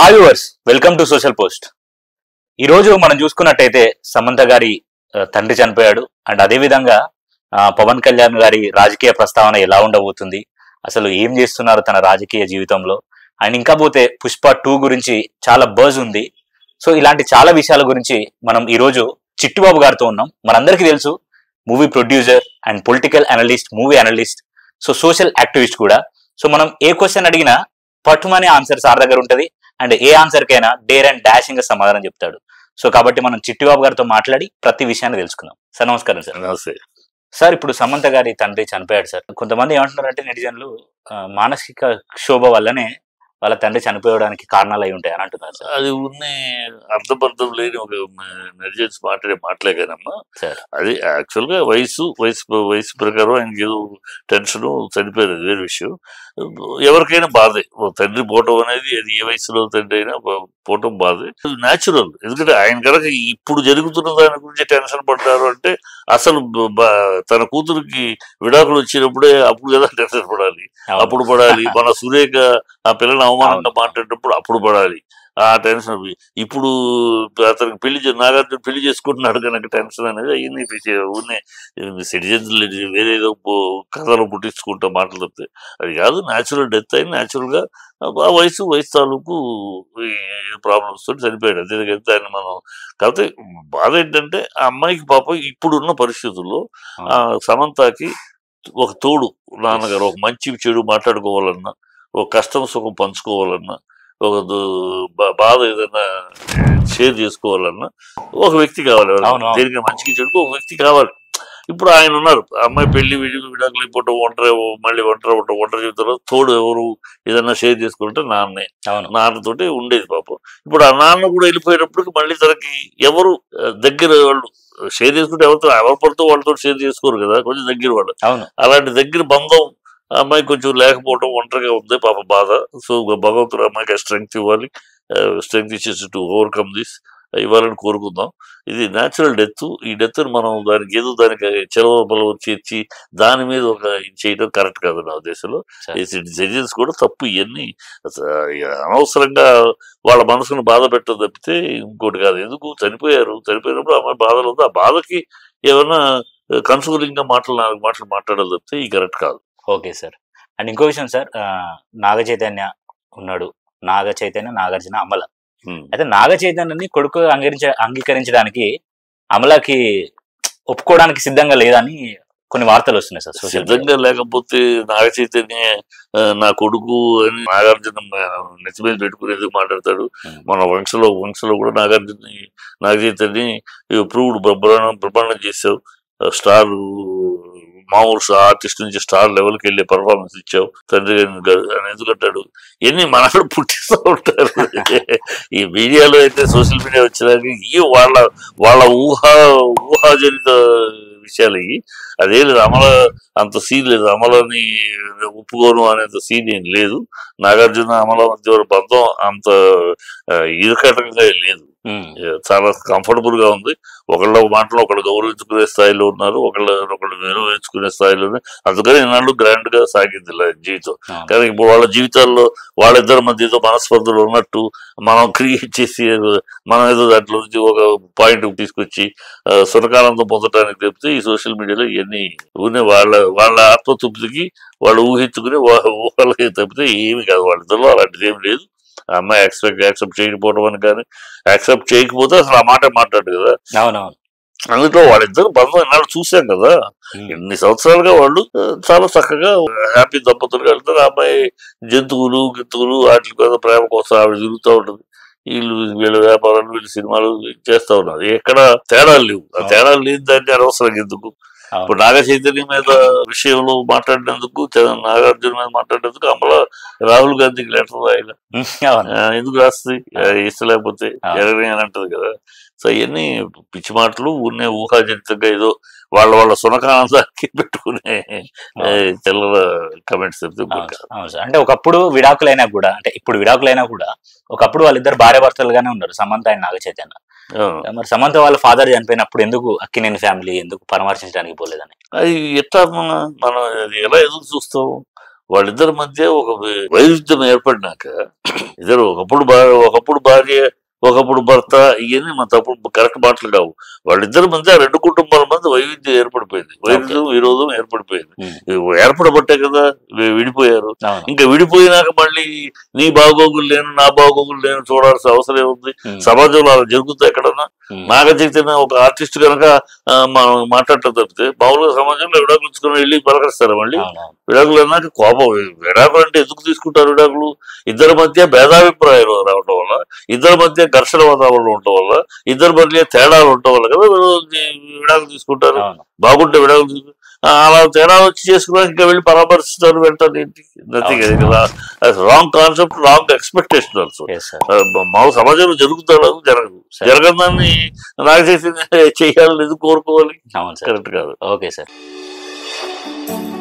Hi viewers welcome to social post ఈ రోజు మనం చూసుకున్నట్టయితే సమంత గారి ఆ, తండ్రి చనిపోయాడు అండ్ అదే విధంగా ఆ, పవన్ కళ్యాణ్ గారి రాజకీయ ప్రస్తావన ఎలా ఉండబోతుంది అసలు ఏం చేస్తున్నారు తన రాజకీయ జీవితంలో అండ్ ఇంకా పోతే పుష్ప టూ గురించి చాలా బజ్ ఉంది సో ఇలాంటి చాలా విషయాల గురించి మనం ఈ రోజు చిట్టుబాబు గారితో ఉన్నాం మనందరికీ తెలుసు movie producer and political analyst movie analyst so social activist కూడా సో మనం ఏ క్వశ్చన్ అడిగినా పట్టుమనే ఆన్సర్ సార్ దగ్గర ఉంటది అండ్ ఏ ఆన్సర్ కైనా డేర్ అండ్ డాషింగ్ గా సమాధానం చెప్తాడు సో కాబట్టి మనం చిట్టిబాబు గారితో మాట్లాడి ప్రతి విషయాన్ని తెలుసుకుందాం సార్ నమస్కారం సార్ నమస్తే సార్ ఇప్పుడు సమంత గారి తండ్రి చనిపోయాడు సార్ కొంతమంది ఏమంటున్నారంటే నెటిజన్లు ఆ, మానసిక క్షోభ వల్లనే వాళ్ళ తండ్రి చనిపోవడానికి కారణాలు అయి ఉంటాయి అని అంటున్నారు సార్ అది ఉన్న అర్థబద్ధం లేని ఒక నెటిజన్స్ మాట్లాడే మాటలే కానమ్మా సార్ అది యాక్చువల్ గా వయసు వయసు వయసు ప్రకారం ఆయనకి ఏదో టెన్షన్ చనిపోయారు అది వేరే విషయం ఎవరికైనా బాధే ఓ తండ్రి పోవటం అనేది అది ఏ వయసులో తండ్రి అయినా పో- పోవటం బాధే న్యాచురల్ ఎందుకంటే ఆయన కనుక ఇప్పుడు జరుగుతున్న దాని గురించి టెన్షన్ పడ్డారు అంటే అసలు బ- బ- తన కూతురికి విడాకులు వచ్చినప్పుడే అప్పుడు కదా టెన్షన్ పడాలి అవును. అప్పుడు పడాలి మన సురేఖ ఆ పిల్లని అవమానంగా మాట్లాడేటప్పుడు అప్పుడు పడాలి ఆ టెన్షన్ ఇప్పుడు అతనికి పెళ్లి చే- నాగార్జున పెళ్లి చేసుకుంటున్నాడు కనుక టెన్షన్ అనేది అయ్యింది ఉన్న సిటిజన్స్ వేరే ఏదో పో- కథలు పుట్టించుకుంటా మాటలు తప్పితే అది కాదు న్యాచురల్ డెత్ అయింది న్యాచురల్ గా ఆ వయసు వయసు తాలూకు ప్రాబ్లమ్స్ తోటి చనిపోయాడు అంతేకాదు ఆయన మనం కాకపోతే బాధ ఏంటంటే ఆ అమ్మాయికి పాపం ఇప్పుడున్న పరిస్థితుల్లో ఆ సమంతకి ఒక తోడు నాన్నగారు ఒక మంచి చెడు మాట్లాడుకోవాలన్నా ఒక కష్టం సుఖం పంచుకోవాలన్నా ఒక దు- బా- బాధ ఏదైనా షేర్ చేసుకోవాలన్నా ఒక వ్యక్తి కావాలి ఎవరైనా. అవును, అవును. దేనికి మంచికి చెడుకు ఒక వ్యక్తి కావాలి ఇప్పుడు ఆయన ఉన్నారు అమ్మాయి పెళ్లి విడి విడాకులు అయిపోవటం ఒంటరి మళ్ళీ ఒంటరి అవ్వటం ఒంటరి జీవితంలో తోడు ఎవరు ఏదైనా షేర్ చేసుకుంటే నాన్నే అవును నాన్నతోటి ఉండేది పాపం ఇప్పుడు ఆ నాన్న కూడా వెళ్ళిపోయినప్పటికి మళ్ళీ తనకి ఎవరు ఆ, దగ్గర వాళ్ళు షేర్ చేసుకుంటే ఎవరితో ఎవరి పడితే వాళ్ళతో షేర్ చేసుకోరు కదా కొంచెం దగ్గర వాళ్ళు అవును అలాంటి దగ్గర బంధం ఆ అమ్మాయి కొంచెం లేకపోవడం ఒంటరిగా ఉంది పాప బాధ సో భగవంతుడు అమ్మాయికి స్ట్రెంగ్త్ ఇవ్వాలి స్ట్రెంగ్త్ ఇచ్చేసి టు ఓవర్కమ్ దిస్ ఇవ్వాలని కోరుకుందాం ఇది న్యాచురల్ డెత్ ఈ డెత్ మనం దానికి ఏదో దానికి చెలవ బలవ చేర్చి దాని మీద ఒక ఇది చేయడం కరెక్ట్ కాదు నా ఉద్దేశంలో సార్. సిటిజన్స్ కూడా తప్పు ఇవన్నీ అస- అనవసరంగా వాళ్ళ మనసును బాధ పెట్టడం తప్పితే ఇంకోటి కాదు ఎందుకు చనిపోయారు చనిపోయినప్పుడు అమ్మాయి బాధలు ఉంది ఆ బాధకి ఏమైనా కన్సోలింగ్ గా మాటలు నాలుగు మాటలు మాట్లాడాలి తప్పితే ఈ కరెక్ట్ కాదు ఓకే సార్ అండ్ ఇంకో విషయం సార్ ఆ, నాగ చైతన్య ఉన్నాడు నాగ చైతన్య నాగార్జున అమల ఉమ్. అయితే నాగ చైతన్యని కొడుకు అంగీకరించ అంగీకరించడానికి అమలకి ఒప్పుకోవడానికి సిద్ధంగా లేదని కొన్ని వార్తలు వస్తున్నాయి సార్ సోషల్ మీడియాలో. సిద్ధంగా లేకపోతే నాగ చైతన్య ఆ, నా కొడుకు అని నాగార్జున నెత్తి మీద పెట్టుకుని ఎందుకు మాట్లాడతాడు ఉమ్. మన వంశలో వంశలో కూడా నాగార్జున నాగ చైతన్య ప్రూవ్డ్ బ్రహ్మాండం బ్రహ్మాండం చేసావు స్టార్ మామూలు ఆర్టిస్ట్ నుంచి స్టార్ లెవెల్కి వెళ్ళే పర్ఫార్మెన్స్ ఇచ్చావు తండ్రి గారు అని ఎందుకంటాడు ఎన్ని మనసులు పుట్టిస్తూ ఉంటారు ఈ మీడియాలో అయితే సోషల్ మీడియా వచ్చినాక ఈ వాళ్ళ వాళ్ళ ఊహ ఊహాజనిత విషయాలు ఇవి అదే లేదు అమల అంత సీన్ లేదు అమలని ఒప్పుకోను అనేంత సీన్ ఏం లేదు నాగార్జున అమల మధ్య ఉన్న బంధం అంత ఆ, ఇరుకటంగా లేదు ఉమ్. చాలా కంఫర్టబుల్ గా ఉంది ఒకళ్ళ మాటలు ఒకళ్ళు గౌరవించుకునే స్థాయిలో ఉన్నారు ఒకళ్ళ ఒకళ్ళు విలువించుకునే స్థాయిలోనే అందుకని ఈనాళ్ళు గ్రాండ్ గా సాగింది ఇలా జీవితం అవును. కానీ ఇప్పుడు వాళ్ళ జీవితాల్లో వాళ్ళిద్దరి మధ్య ఏదో మనస్పర్ధలు ఉన్నట్టు మనం క్రియేట్ చేసి మనం ఏదో దాంట్లో నుంచి ఒక పాయింట్ తీసుకొచ్చి ఆ, సునకానందం పొందడానికి చెప్తే ఈ సోషల్ మీడియాలో ఇవన్నీ ఊనే వాళ్ళ వాళ్ళ ఆత్మతృప్తికి వాళ్ళు ఊహించుకుని వా- వాళ్ళకి తప్పితే ఏమి కాదు వాళ్ళిద్దరిలో అలాంటిది ఏమి లేదు ఆ అమ్మాయి యాక్సెప్ట్ యాక్సెప్ట్ చేయకపోవడం అని కానీ యాక్సెప్ట్ చేయకపోతే అసలు ఆ మాట మాట్లాడు కదా అవునవును అందులో వాళ్ళిద్దరు బంధం ఎన్నాళ్ళు చూసాం కదా ఉమ్. ఎన్ని సంవత్సరాలుగా వాళ్ళు ఆ, చాలా చక్కగా హ్యాపీ దంపతులుగా వెళ్తారు ఆ అమ్మాయి జంతువులు గిత్తువులు వాటి కోసం ప్రేమ కోసం ఆవిడ తిరుగుతూ ఉంటుంది వీళ్ళు వీళ్ళ వ్యాపారాలు వీళ్ళు సినిమాలు చేస్తా ఉన్నారు ఎక్కడ తేడాలు లేవు ఆ తేడాలు లేని దాన్ని అనవసరం ఎందుకు అవును. ఇప్పుడు నాగ చైతన్య మీద విషయంలో మాట్లాడినందుకు చ- నాగార్జున మీద మాట్లాడినందుకు అమల రాహుల్ గాంధీకి లెటర్ రాయాలి ఉమ్. అవును ఆ, ఎందుకు రాస్తుంది ఆ, ఇష్టలేకపోతే ఆ. జరగని అని అంటది కదా సో అవన్నీ పిచ్చి మాటలు ఉన్నే ఊహాజనితంగా ఏదో వాళ్ళ వాళ్ళ సునకానందానికి పెట్టుకునే ఆ, చిల్లర కమెంట్స్ చెప్తే అవును సార్, అవును సార్ అంటే ఒకప్పుడు విడాకులైనా కూడా అంటే ఇప్పుడు విడాకులైనా కూడా ఒకప్పుడు వాళ్ళిద్దరు భార్య భర్తలుగానే ఉన్నారు సమంత అండ్ నాగ చైతన్య మరి సమంత వాళ్ళ ఫాదర్ చనిపోయినప్పుడు ఎందుకు అక్కినేని ఫ్యామిలీ ఎందుకు పరామర్శించడానికి పోలేదని అది ఎట్లా మన మనం అది ఎలా ఎదురు చూస్తాం వాళ్ళిద్దరి మధ్య ఒక వైరుధ్యం ఏర్పడినాక ఇద్దరు ఒకప్పుడు భార్య ఒకప్పుడు భార్య ఒకప్పుడు భర్త ఇవన్నీ మన తప్పుడు కరెక్ట్ మాటలు కావు వాళ్ళిద్దరి మధ్య రెండు కుటుంబాల మధ్య వైవిధ్యం ఏర్పడిపోయింది వైరుధ్యం విరోధం ఏర్పడిపోయింది ఉమ్. ఇవి ఏర్పడబట్టే కదా వి- విడిపోయారు అవును ఇంకా విడిపోయినాక మళ్ళీ నీ బాగోగులు లేను నా బాగోగులు లేను చూడాల్సిన అవసరం ఏముంది ఉమ్. సమాజంలో అలా జరుగుతాయి ఎక్కడన్నా ఉమ్. నాగ చైతన్య ఒక ఆర్టిస్ట్ కనుక ఆ, మనం మాట్లాడటం తప్పితే మామూలుగా సమాజంలో విడాకులు ఇచ్చుకుని వెళ్ళి పలకరిస్తారు మళ్ళీ అవును విడాకులు అన్నాక కోపం విడాకులు అంటే ఎందుకు తీసుకుంటారు విడాకులు ఇద్దరి మధ్య భేదాభిప్రాయాలు రావడం వల్ల ఇద్దరి మధ్య ఘర్షణ వాతావరణం ఉండటం వల్ల ఇద్దరి మధ్య తేడాలు ఉండటం వల్ల కదా వీళ్ళు విడాకులు తీసుకుంటారు అవును బాగుంటే విడాకులు తీసుకు ఆ, అలా తేడాలు వచ్చి చేసుకున్నాక ఇంకా వెళ్ళి పరామర్శిస్తారు వెళ్తారు ఏంటి నథింగ్ కదా wrong concept wrong expectation also yes sir మా సమాజంలో జరుగుతాడు జరగదు సరే. జరగదాన్ని నాకు చేసి చేయాలని ఎందుకు కోరుకోవాలి అవును సార్ కరెక్ట్ కాదు ఓకే సార్